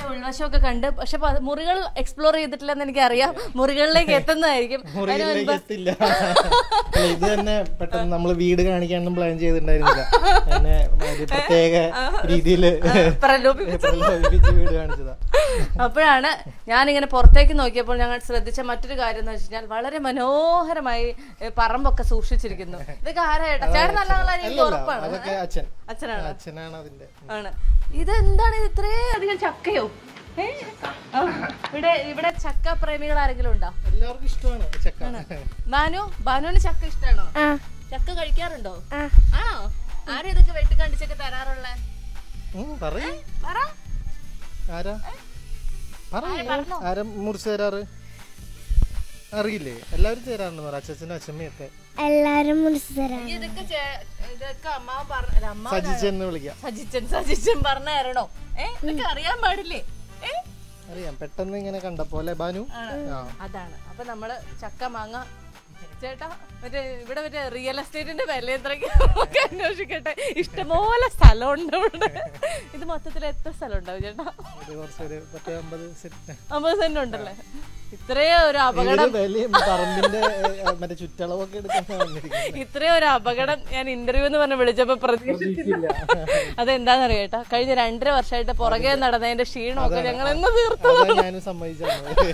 വീടിന്റെ ഉൾവശമൊക്കെ കണ്ട് പക്ഷെ പ- മുറികൾ എക്സ്പ്ലോർ ചെയ്തിട്ടില്ലെന്ന് എനിക്കറിയാം മുറികളിലേക്ക് എത്തുന്നതായിരിക്കും അതിന് മുറികളിലേക്ക് മുൻപ് എത്തില്ല അല്ല, ഇത് തന്നെ പെട്ടെന്ന് നമ്മൾ വീട് കാണിക്കാനൊന്നും പ്ലാൻ ചെയ്തിട്ടുണ്ടായിരുന്നില്ല എന്നെ ഒരു പ്രത്യേക രീതിയിൽ പ്രലോഭി- പ്രലോഭിപ്പിച്ച് വീട് കാണിച്ചതാ അപ്പോഴാണ് ഞാനിങ്ങനെ പുറത്തേക്ക് നോക്കിയപ്പോൾ ഞങ്ങൾ ശ്രദ്ധിച്ച മറ്റൊരു കാര്യം എന്ന് വെച്ച് കഴിഞ്ഞാൽ വളരെ മനോഹരമായി ഏ, പറമ്പൊക്കെ സൂക്ഷിച്ചിരിക്കുന്നു ഇതൊക്കെ ആരാ ചേട്ടാ ചേട്ടൻ നല്ല ആളാണ് എനിക്ക് ഉറപ്പാണ് അതൊക്കെ അച്ഛൻ അച്ഛനാണ് അച്ഛനാണ് അതിന്റെ ആണ് ഇത് എന്താണ് ഇത് ഇത്രയും അധികം ചക്കയോ ഏ? ആ, ഇവിടെ ഇവിടെ ചക്ക പ്രേമികൾ ആരെങ്കിലും ഉണ്ടോ എല്ലാവർക്കും ഇഷ്ടമാണ് ചക്ക ബാനു ബാനുവിന് ചക്ക ഇഷ്ടമാണോ ആ ചക്ക കഴിക്കാറുണ്ടോ ആ ആണോ ആരും ഇതൊക്കെ വെട്ടിക്കണ്ടിച്ചൊക്കെ തരാറുള്ള ഉം, പറയ് പറ ആരാ പറയ് ആരാ മുറിച്ച് തരാറ് അറിയില്ലേ എല്ലാവരും തരാറുണ്ട് പറ അച്ഛനും അച്ഛമ്മയും ഒക്കെ എല്ലാരും മുറിച്ചു തരാം ഇതൊക്കെ ചേ- ഇതൊക്കെ അമ്മ പറഞ്ഞ അമ്മ സജിച്ച് എന്ന് വിളിക്കാം സജിച്ചൻ സജിച്ചൻ പറഞ്ഞു തരണോ ഏ ഇതൊക്കെ അറിയാൻ പാടില്ലേ ഏ അറിയാം പെട്ടെന്ന് ഇങ്ങനെ കണ്ടപ്പോലെ ബാനു ആ അതാണ് അപ്പൊ നമ്മള് ചക്ക മാങ്ങ ചേട്ടാ മറ്റേ ഇവിടെ മറ്റേ റിയൽ എസ്റ്റേറ്റിന്റെ വില എത്രയ്ക്ക് നമുക്ക് അന്വേഷിക്കട്ടെ ഇഷ്ടംപോലെ സ്ഥലമുണ്ട് ഇവിടെ ഇത് മൊത്തത്തിൽ എത്ര സ്ഥലം ഉണ്ടാവും ചേട്ടാ ഇത് കുറച്ചൊരു പത്ത് അമ്പത് സെറ്റ് അമ്പത് സെന്റ് ഉണ്ടല്ലേ ഇത്രയും ഒരു അപകടം ഇവര് വലിയ പറമ്പിന്റെ ഏ, മറ്റേ ചുറ്റളവൊക്കെ എടുക്കാൻ വന്നിരിക്കുന്നത് ഇത്രയും ഒരു അപകടം ഞാൻ ഇന്റർവ്യൂ എന്ന് പറഞ്ഞ് വിളിച്ചപ്പോ പ്രതീക്ഷിച്ചില്ല അതെന്താണെന്നറിയോ ചേട്ടാ കഴിഞ്ഞ രണ്ടര വർഷമായിട്ട് പുറകെ നടന്നതിന്റെ ക്ഷീണമൊക്കെ ഞങ്ങൾ എന്ന് തീർത്തു അതാ ഞാനും സമ്മതിച്ചത്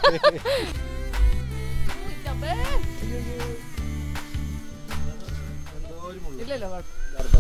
ഇല്ലല്ലോ കുഴപ്പം.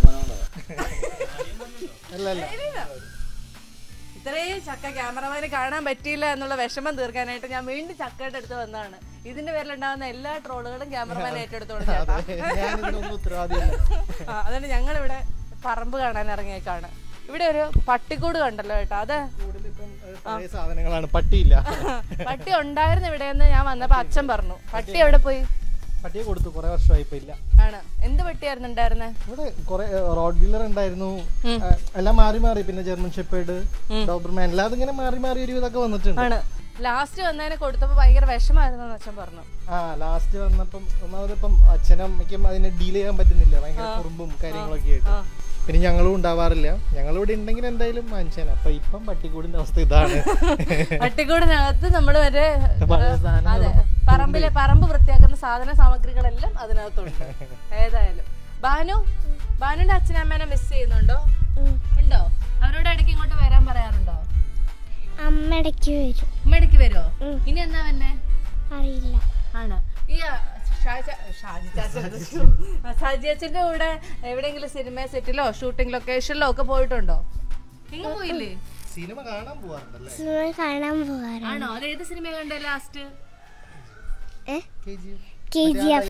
അല്ല അല്ല ഇത്രയും ചക്ക ക്യാമറമാന് കാണാൻ പറ്റിയില്ല എന്നുള്ള വിഷമം തീർക്കാനായിട്ട് ഞാൻ വീണ്ടും ചക്കയുടെ അടുത്ത് വന്നതാണ് ഇതിന്റെ പേരിലുണ്ടാകുന്ന എല്ലാ ട്രോളുകളും ക്യാമറമാൻ ഏറ്റെടുത്തോണ്ട് ചേട്ടാ ഞാനിതിനൊന്നും ഉത്തരവാദിയല്ല ആ, അതുകൊണ്ട് ഞങ്ങൾ ഇവിടെ പറമ്പ് കാണാൻ ഇറങ്ങിയേക്കാണ് ഇവിടെ ഒരു പട്ടിക്കൂട് കണ്ടല്ലോ കേട്ടോ അത് കൂടുതലിപ്പം ഏ, പഴയ സാധനങ്ങളാണ് പട്ടിയില്ല പട്ടി ഉണ്ടായിരുന്നു ഇവിടെയെന്ന് ഞാൻ വന്നപ്പോ അച്ഛൻ പറഞ്ഞു പട്ടി എവിടെ പോയി പട്ടിയെ കൊടുത്തു കുറെ വർഷമായി ഇപ്പൊ ഇല്ല ആണ് എന്ത് പട്ടിയായിരുന്നു ഉണ്ടായിരുന്നെ ഇവിടെ കുറെ റോഡ് വീലർ ഉണ്ടായിരുന്നു ആ, എല്ലാം മാറി മാറി പിന്നെ ജർമ്മൻ ഷെപ്പേർഡ് ഡോബർമാൻ എല്ലാം ഇങ്ങനെ മാറി മാറി ഒരു ഇതൊക്കെ വന്നിട്ടുണ്ട് ആണ് ലാസ്റ്റ് വന്നതിനെ കൊടുത്തപ്പോ ഭയങ്കര വിഷമായിരുന്നു എന്ന് അച്ഛൻ പറഞ്ഞു ആ ലാസ്റ്റ് വന്നപ്പം ഒന്നാമത് ഇപ്പം അച്ഛനും അമ്മയ്ക്കും അതിനെ ഡീൽ ചെയ്യാൻ പറ്റുന്നില്ല ഭയങ്കര കുറുമ്പും കാര്യങ്ങളൊക്കെ ആയിട്ട് ആ. പിന്നെ ഞങ്ങളും ഉണ്ടാവാറില്ല ഞങ്ങൾ ഇവിടെ ഉണ്ടെങ്കിൽ എന്തായാലും വാങ്ങിച്ചാൽ അപ്പൊ ഇപ്പം പട്ടിക്കൂടിന്റെ അവസ്ഥ ഇതാണ് പട്ടിക്കൂടിനകത്ത് നമ്മൾ മറ്റേ പഴയ സാധനങ്ങൾ അതെ പറമ്പിലെ പറമ്പ് വൃത്തിയാക്കുന്ന സാധന സാമഗ്രികളെല്ലാം അതിനകത്തുണ്ട് ഏതായാലും ബാനു ബാനുവിന്റെ അച്ഛനമ്മേനെ മിസ് ചെയ്യുന്നുണ്ടോ ഉണ്ടോ അവരോട് ഇടയ്ക്ക് ഇങ്ങോട്ട് വരാൻ പറയാറുണ്ടോ അമ്മ ഇടയ്ക്ക് വരും ഉമ്മ വരുമോ ഇനി എന്നാ വന്നെ അറിയില്ല ആണ് ഈ ആ, ഷാജ- ഷാജി ചാച്ചൻ ആ, ഷാജി അച്ഛന്റെ കൂടെ എവിടെയെങ്കിലും സിനിമ സെറ്റിലോ ഷൂട്ടിംഗ് ലൊക്കേഷനിലോ ഒക്കെ പോയിട്ടുണ്ടോ നിങ്ങൾ പോയില്ലേ സിനിമ കാണാൻ പോവാറുണ്ടല്ലേ സിനിമ കാണാൻ പോവാറ് ആണോ അത് ഏത് സിനിമ കണ്ടേ last uh K G K G F